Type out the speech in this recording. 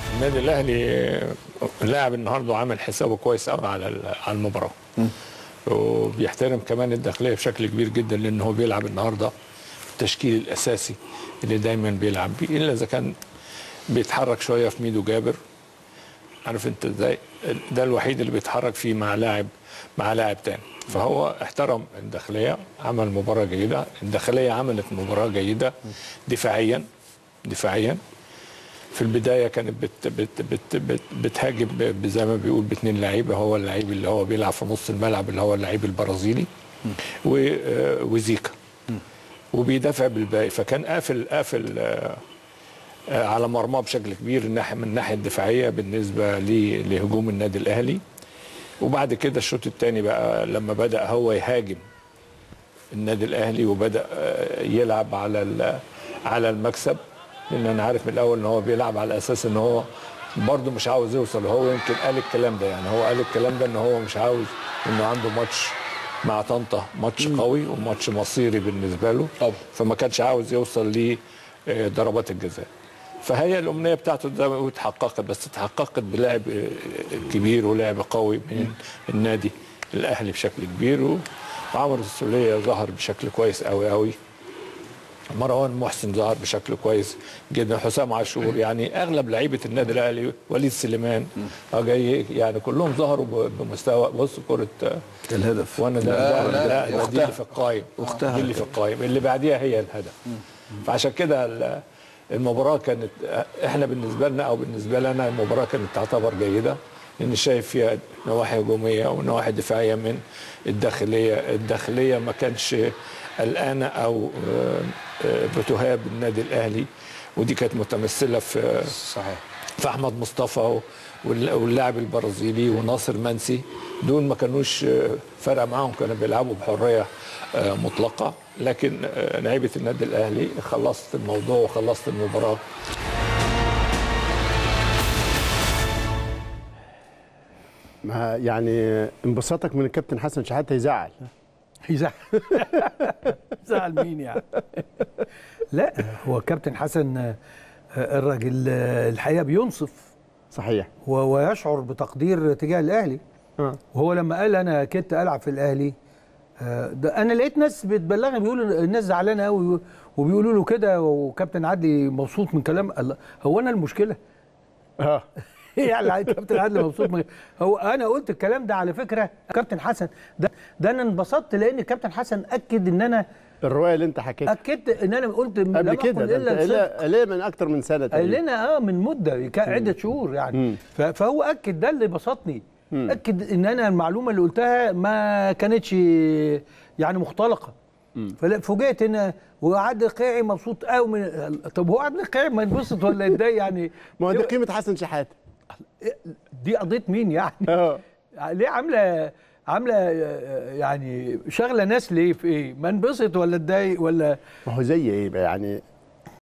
النادي الاهلي لاعب النهارده وعامل حسابه كويس قوي على ال- على المباراه وبيحترم كمان الداخليه بشكل كبير جدا لان هو بيلعب النهارده التشكيل الاساسي اللي دايما بيلعب بيه الا اذا كان بيتحرك شويه في ميدو جابر عارف انت ازاي ده الوحيد اللي بيتحرك فيه مع لاعب مع لاعب تاني فهو احترم الداخليه عمل مباراه جيده الداخليه عملت مباراه جيده دفاعيا دفاعيا في البدايه كانت بت بت بت بت بتهاجم ب- زي ما بيقول باثنين لعيبه هو اللعيب اللي هو بيلعب في نص الملعب اللي هو اللعيب البرازيلي و- آه، وزيكا وبيدافع بالباقي فكان قافل قافل آه، آه، على مرماه بشكل كبير الناحيه من الناحيه الدفاعيه بالنسبه ل- لهجوم النادي الاهلي وبعد كده الشوط الثاني بقى لما بدا هو يهاجم النادي الاهلي وبدا آه، يلعب على ال- على المكسب لان انا عارف من الاول ان هو بيلعب على اساس ان هو برضه مش عاوز يوصل هو يمكن قال الكلام ده يعني هو قال الكلام ده ان هو مش عاوز انه عنده ماتش مع طنطا ماتش قوي وماتش مصيري بالنسبه له طبعا. فما كانش عاوز يوصل لضربات الجزاء فهي الامنيه بتاعته زي ما بقول اتحققت بس اتحققت بلاعب آه، كبير ولاعب قوي من النادي الاهلي بشكل كبير وعمرو السوليه ظهر بشكل كويس قوي قوي مروان محسن ظهر بشكل كويس جدا حسام عاشور يعني اغلب لعيبه النادي الاهلي وليد سليمان اه جاي يعني كلهم ظهروا ب- بمستوى بص كره آه، الهدف وانا ده لا، ده- لا، لا ده دي أختها. اللي في القائم أختها دي اللي في القائم اللي بعديها هي الهدف فعشان كده ال- المباراه كانت احنا بالنسبه لنا او بالنسبه لنا المباراه كانت تعتبر جيده لان شايف فيها نواحي هجوميه ونواحي دفاعيه من الداخليه الداخليه ما كانش قلقانه او آه، آه، بتهاب النادي الاهلي ودي كانت متمثله في صحيح في احمد مصطفى وال- واللاعب البرازيلي وناصر منسي دول ما كانوش آه، فارقه معاهم كانوا بيلعبوا بحريه آه، مطلقه لكن آه، لعيبه النادي الاهلي خلصت الموضوع وخلصت المباراه ما يعني انبساطك من الكابتن حسن شحاته يزعل يزعل زعل مين يعني لا هو كابتن حسن آه، الراجل آه، الحقيقه بينصف صحيح و- ويشعر بتقدير تجاه الاهلي اه وهو لما قال انا كنت العب في الاهلي آه، ده انا لقيت ناس بتبلغني بيقولوا الناس زعلانه قوي وبيقولوا له كده وكابتن عدلي مبسوط من كلام الله هو انا المشكله اه يعني كابتن عادل مبسوط من هو انا قلت الكلام ده على فكره كابتن حسن ده ده انا انبسطت لان كابتن حسن اكد ان انا الروايه اللي انت حكيتها اكدت ان انا قلت لم قبل أقل كده ده انت الا الصدق قايلها- قايلها من اكتر من سنه قال تقريبا لنا اه من مده كان عده شهور يعني مم. ف- فهو اكد ده اللي بسطني مم. اكد ان انا المعلومه اللي قلتها ما كانتش يعني مختلقه فلا فوجئت ان وعادل القيعي مبسوط قوي من طب هو عادل القيعي ما ينبسط ولا يتضايق يعني ما هو دي قيمه حسن شحاته دي قضيه مين يعني اه ليه عامله عامله يعني شغله ناس ليه في ايه ما انبسط ولا اتضايق ولا ما هو زي ايه بقى يعني